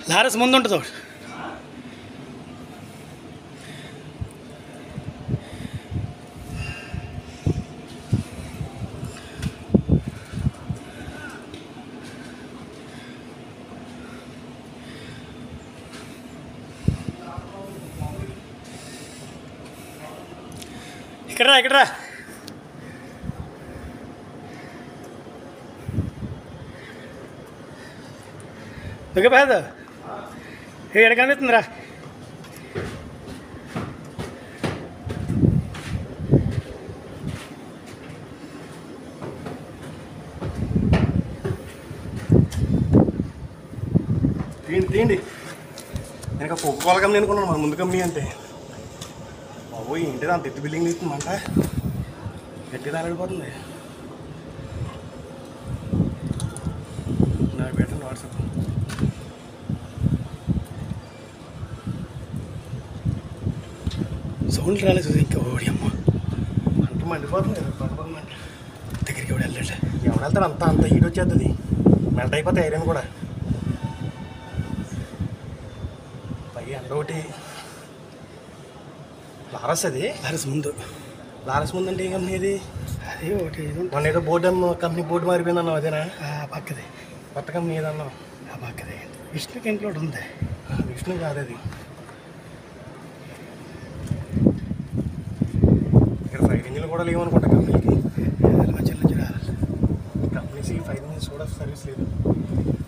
లారస్ ముందు ఉంటుంది ఒకటి ఇక్కడ రా ఇక్కడ రా దిగపోదు ఇక్కడ కనిపిస్తుందిరా తీయండి తీయండి నేను ఇక పొక్కోవాలి కంపెనీ అనుకున్నాను మన ముందు కంపెనీ అంటే బాబోయ్ ఏంటిది అంత ఎత్తు బిల్డింగ్ తీస్తుందంట గట్టి తాగడిపోతుంది నాకు పెట్టండి వాట్సాప్ సౌండ్ రాలేదు చూసి ఇంకా ఓడి అమ్మ అంత మండిపోతుంది పడిపోతుంది అంటే దగ్గరికి కూడా వెళ్ళాడు ఎవడు వెళ్తాడు అంత అంత హీట్ వచ్చేస్తుంది మెల్ట్ అయిపోతాయి ఐరన్ కూడా పై ఎండ ఒకటి లారస్ అది లారస్ ముందు లారస్ ముందంటే ఏ కంపెనీ ఇది అది ఒకటి ఇది ఉంటుంది. మొన్న ఏదో బోర్డు అన్న కంపెనీ బోర్డు మారిపోయింది అన్నావు అదేనా ఆ పక్కది కొత్త కంపెనీ ఏదన్నావు ఆ పక్కది విష్ణుకి ఇంక్లూడ్ ఉంది విష్ణు కాదు అది ఇక్కడ ఫైర్ ఇంజిన్లు కూడా లేవనుకుంటా కంపెనీకి మధ్య నుంచి రావాలి కంపెనీస్ ఫైర్ ఇంజిన్స్ కూడా సర్వీస్ లేదు